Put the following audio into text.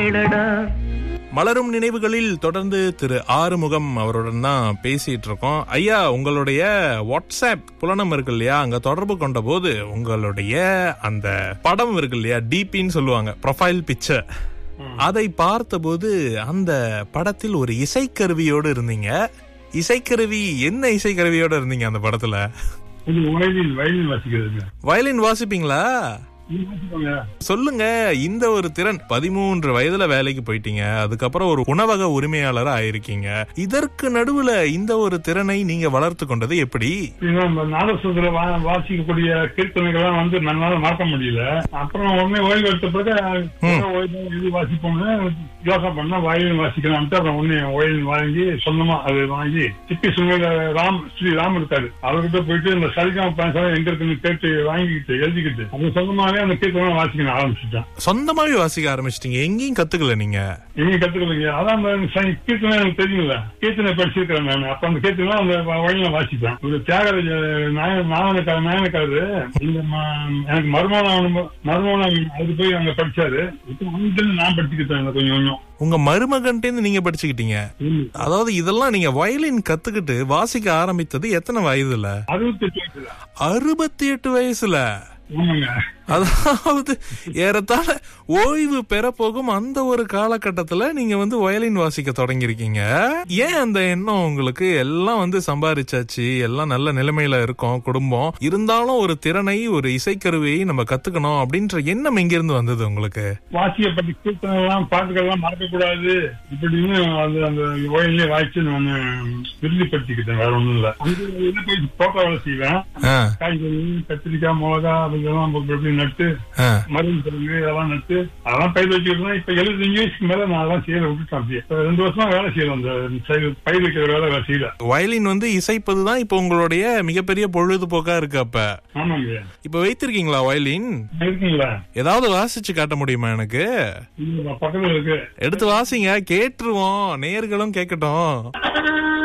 மலரும் நினைவுகளில் தொடர்ந்து திரு ஆறுமுகம் அவருடன் தான் பேசிட்டு இருக்கோம் ஐயா உங்களுடைய வாட்ஸ்அப் புலனம் இருக்கு இல்லையா அங்க தொடர்பு கொண்ட போது உங்களுடைய அந்த படம் இருக்கு இல்லையா டிபின்னு சொல்லுவாங்க ப்ரொஃபைல் பிக்சர் அதை பார்த்தபோது அந்த படத்தில் ஒரு இசைக்கருவியோடு இருந்தீங்க இசைக்கருவி என்ன இசைக்கருவியோட இருந்தீங்க அந்த படத்துல இது வயலின் வயலின் வாசிக்கிறதுங்க வயலின் வாசிப்பீங்களா நீங்க வாசிப்பாங்க சொல்லுங்க இந்த ஒரு திறன் பதிமூன்று வயதுல வேலைக்கு போயிட்டீங்க அதுக்கப்புறம் ஒரு உணவக உரிமையாளரா ஆயிருக்கீங்க இதற்கு நடுவுல இந்த ஒரு திறனை நீங்க வளர்த்து கொண்டது எப்படி ஏன்னா, இந்த நாதசுவத்துல வா வாசிக்கக்கூடிய கீர்த்தனைகள்லாம் வந்து நம்மளால மறக்க முடியல அப்புறம் உடனே ஓய்வு எடுத்த பிறகு ஓய்வு இது வாசிப்போம்னு யோசனை பண்ணா வயலின் வாசிக்கலாம்ட்டு அப்புறம் உடனே வயலின் வாங்கி சொந்தமா அது வாங்கி சிப்பி சுமையில ராம் ஸ்ரீ ராம் இருக்காரு அவர்கிட்ட போயிட்டு இந்த சரிகா பணம் எங்க இருக்குன்னு கேட்டு வாங்கிக்கிட்டு எழுதிக்கிட்டு அது சொந்தமாவே அந்த கீர்த்தனை வாசிக்க ஆரம்பிச்சுட்டேன் சொந்தமாவே வாசிக்க ஆரம்பிச்சிட்டீங்க எங்கேயும் கத்துக்கல நீங்க எங்கேயும் கத்துக்கலைங்க அதான் அந்த ச- கீர்த்தனை எனக்கு தெரியும்ல கீர்த்தனை படிச்சிருக்கிறேன் நான் அப்ப அந்த கீர்த்தனை அந்த வழியில வாசிப்பேன் ஒரு தியாகராஜ நாய- நாயனக்கார நாயனக்காரு இந்த ம- எனக்கு மருமானம் மருமானம் அது போய் அங்க படிச்சாரு இப்போ வந்து நான் படிச்சுக்கிட்டேன் எனக்கு கொஞ்சம் கொஞ்சம் உங்க மருமகன்ட்டேந்து நீங்க படிச்சுக்கிட்டீங்க ம். அதாவது இதெல்லாம் நீங்க வயலின் கத்துக்கிட்டு வாசிக்க ஆரம்பித்தது எத்தனை வயதுல அறுபத்தி எட்டு வயசுல அறுபத்தி எட்டு வயசுல ஆமாங்க அதாவது ஏறத்தாழ ஓய்வு பெற போகும் அந்த ஒரு காலகட்டத்துல நீங்க வந்து வயலின் வாசிக்க தொடங்கியிருக்கீங்க ஏன் அந்த எண்ணம் உங்களுக்கு எல்லாம் வந்து சம்பாரிச்சாச்சு எல்லாம் நல்ல நிலைமையில இருக்கோம் குடும்பம் இருந்தாலும் ஒரு திறனை ஒரு இசைக்கருவியை நம்ம கத்துக்கணும் அப்படின்ற எண்ணம் எங்கிருந்து வந்தது உங்களுக்கு வாசிக்கப்பட்ட கீர்த்தனை எல்லாம் பாட்டுகள் எல்லாம் மறக்க கூடாது இப்படின்னு அது அந்த ஓயிலே வாய்ச்சி நான் விருதிப்படுத்திக்கிட்டேன் வேற ஒண்ணும் இல்ல அங்க இதுல போய் தோட்ட வேலை செய்வேன் ஆ, காய்கறி கத்திரிக்காய் மிளகா அதெல்லாம் எப்படி நட்டு ஆ. மருந்து கிழங்கு இதெல்லாம் நட்டு அதெல்லாம் பயிர் வச்சுக்கிட்டு இப்ப எழுபத்தஞ்சு வயசுக்கு மேல நான் அதெல்லாம் செய்யல விட்டுட்டேன் அப்படியே இப்ப ரெண்டு வருஷமா வேலை செய்யல அந்த சை- பயிர் வைக்கிற வேலை வேலை செய்யல வயலின் வந்து இசைப்பதுதான் இப்ப உங்களுடைய மிகப்பெரிய பொழுதுபோக்கா இருக்கு அப்ப ஆமாங்க இப்ப வைத்திருக்கீங்களா வயலின் இருக்குங்களா ஏதாவது வாசிச்சு காட்ட முடியுமா எனக்கு இது பக்கத்துல இருக்கு எடுத்து வாசிங்க கேட்டுருவோம் நேயர்களும் கேட்கட்டும்